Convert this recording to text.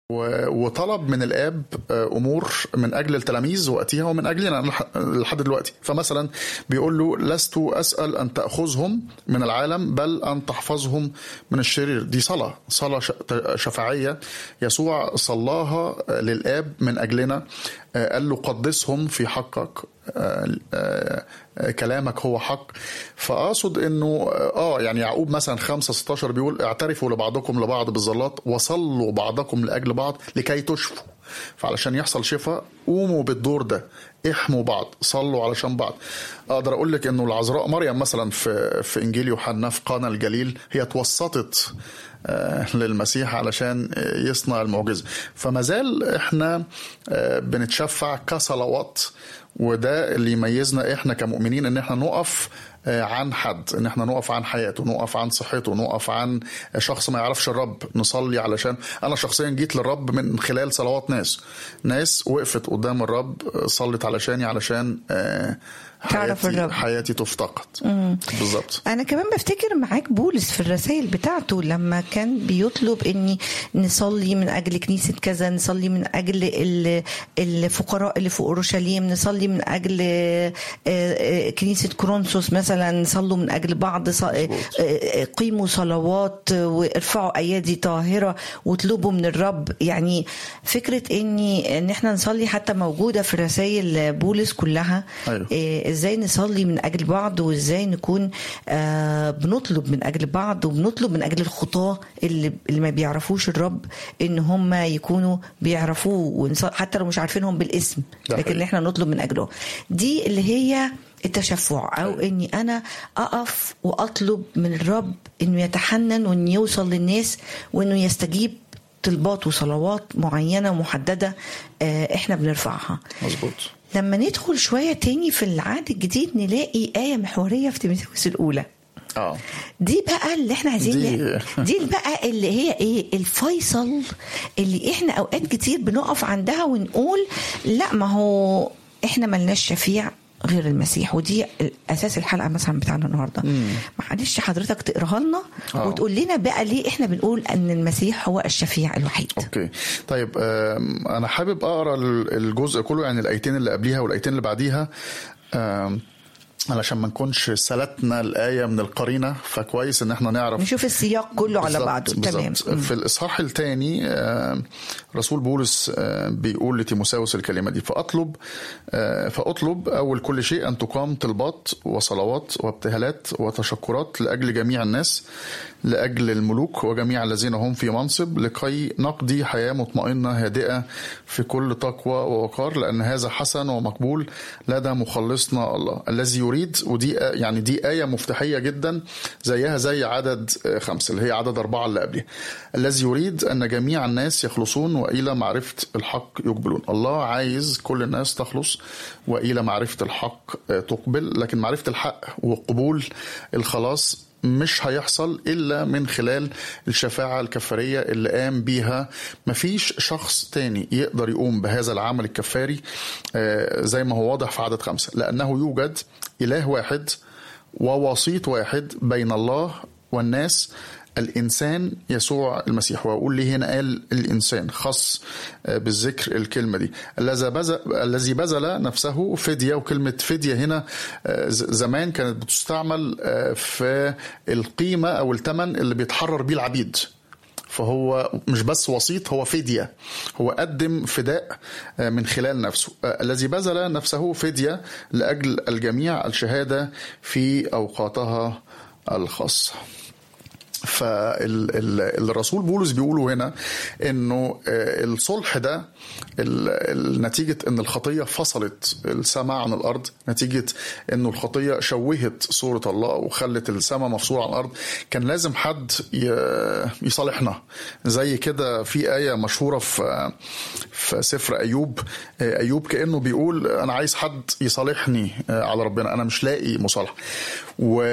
و- وطلب من الاب امور من اجل التلاميذ وقتها ومن اجلنا لح- لحد دلوقتي فمثلا بيقول له لست اسال ان تاخذهم من العالم بل ان تحفظهم من الشرير دي صلاه صلاه ش- شفاعيه يسوع صلاها للاب من اجلنا قال له قدسهم في حقك آه، آه، آه، كلامك هو حق فاقصد انه اه يعني يعقوب مثلا 5 16 بيقول اعترفوا لبعضكم لبعض بالظلات وصلوا بعضكم لاجل بعض لكي تشفوا فعلشان يحصل شفاء قوموا بالدور ده احموا بعض صلوا علشان بعض اقدر اقول لك انه العذراء مريم مثلا في في انجيل يوحنا في قانا الجليل هي توسطت آه، للمسيح علشان آه، يصنع المعجزه فما زال احنا آه، بنتشفع كصلوات وده اللي يميزنا احنا كمؤمنين ان احنا نقف آه، عن حد ان احنا نقف عن حياته نقف عن صحته نقف عن شخص ما يعرفش الرب نصلي علشان انا شخصيا جيت للرب من خلال صلوات ناس ناس وقفت قدام الرب آه، صلت علشاني علشان آه، تعرف حياتي الرب. حياتي تفتقد بالظبط انا كمان بفتكر معاك بولس في الرسائل بتاعته لما كان بيطلب اني نصلي من اجل كنيسه كذا نصلي من اجل ال- الفقراء اللي في اورشليم نصلي من اجل آه، آه، كنيسه كورنثوس مثلا صلوا من اجل بعض ص- آه، آه، قيموا صلوات وارفعوا ايادي طاهره واطلبوا من الرب يعني فكره اني ان احنا نصلي حتى موجوده في رسائل بولس كلها أيوة. آه، ازاي نصلي من اجل بعض وازاي نكون آه، بنطلب من اجل بعض وبنطلب من اجل الخطاه اللي اللي ما بيعرفوش الرب ان هم يكونوا بيعرفوه ونص- حتى لو مش عارفينهم بالاسم ده لكن حقيقي. احنا نطلب من اجله دي اللي هي التشفع او اني انا اقف واطلب من الرب انه يتحنن وانه يوصل للناس وانه يستجيب طلبات وصلوات معينه ومحدده آه، احنا بنرفعها مظبوط لما ندخل شوية تاني في العهد الجديد نلاقي آية محورية في تيموثاوس الأولى اه دي بقى اللي احنا عايزين دي- دي, دي بقى اللي هي ايه الفيصل اللي احنا اوقات كتير بنقف عندها ونقول لا ما هو احنا ملناش شفيع غير المسيح ودي اساس الحلقه مثلا بتاعنا النهارده معلش حضرتك تقراها لنا آه. وتقول لنا بقى ليه احنا بنقول ان المسيح هو الشفيع الوحيد اوكي طيب آم، انا حابب اقرا ال- الجزء كله يعني الايتين اللي قبليها والايتين اللي بعديها آم، علشان ما نكونش سلتنا الايه من القرينه فكويس ان احنا نعرف نشوف السياق كله على بالظبط- بعضه تمام بالظبط. في الاصحاح الثاني رسول بولس آه، بيقول لتيموساوس الكلمه دي فاطلب آه، فاطلب اول كل شيء ان تقام طلبات وصلوات وابتهالات وتشكرات لاجل جميع الناس لاجل الملوك وجميع الذين هم في منصب لكي نقضي حياه مطمئنه هادئه في كل تقوى ووقار لان هذا حسن ومقبول لدى مخلصنا الله الذي يريد ودي آه، يعني دي ايه مفتاحيه جدا زيها زي عدد آه، خمسه اللي هي عدد اربعه اللي قبلها الذي يريد ان جميع الناس يخلصون والى معرفه الحق يقبلون الله عايز كل الناس تخلص والى معرفه الحق آه، تقبل لكن معرفه الحق وقبول الخلاص مش هيحصل الا من خلال الشفاعه الكفاريه اللي قام بيها مفيش شخص تاني يقدر يقوم بهذا العمل الكفاري آه، زي ما هو واضح في عدد خمسه لانه يوجد اله واحد ووسيط واحد بين الله والناس الانسان يسوع المسيح واقول ليه هنا قال الانسان خاص آه، بالذكر الكلمه دي الذي بذل الذي بذل نفسه فديه وكلمه فديه هنا آه، ز- زمان كانت بتستعمل آه، في القيمه او الثمن اللي بيتحرر بيه العبيد فهو مش بس وسيط هو فدية هو قدم فداء آه، من خلال نفسه آه، الذي بذل نفسه فدية لأجل الجميع الشهادة في أوقاتها الخاصة فالرسول بولس بيقولوا هنا انه آه، الصلح ده ال- ال- نتيجه ان الخطيه فصلت السماء عن الارض نتيجه انه الخطيه شوهت صوره الله وخلت السماء مفصوله عن الارض كان لازم حد ي- يصالحنا زي كده في ايه مشهوره في في سفر ايوب آه، ايوب كانه بيقول انا عايز حد يصالحني آه، على ربنا انا مش لاقي مصالحه و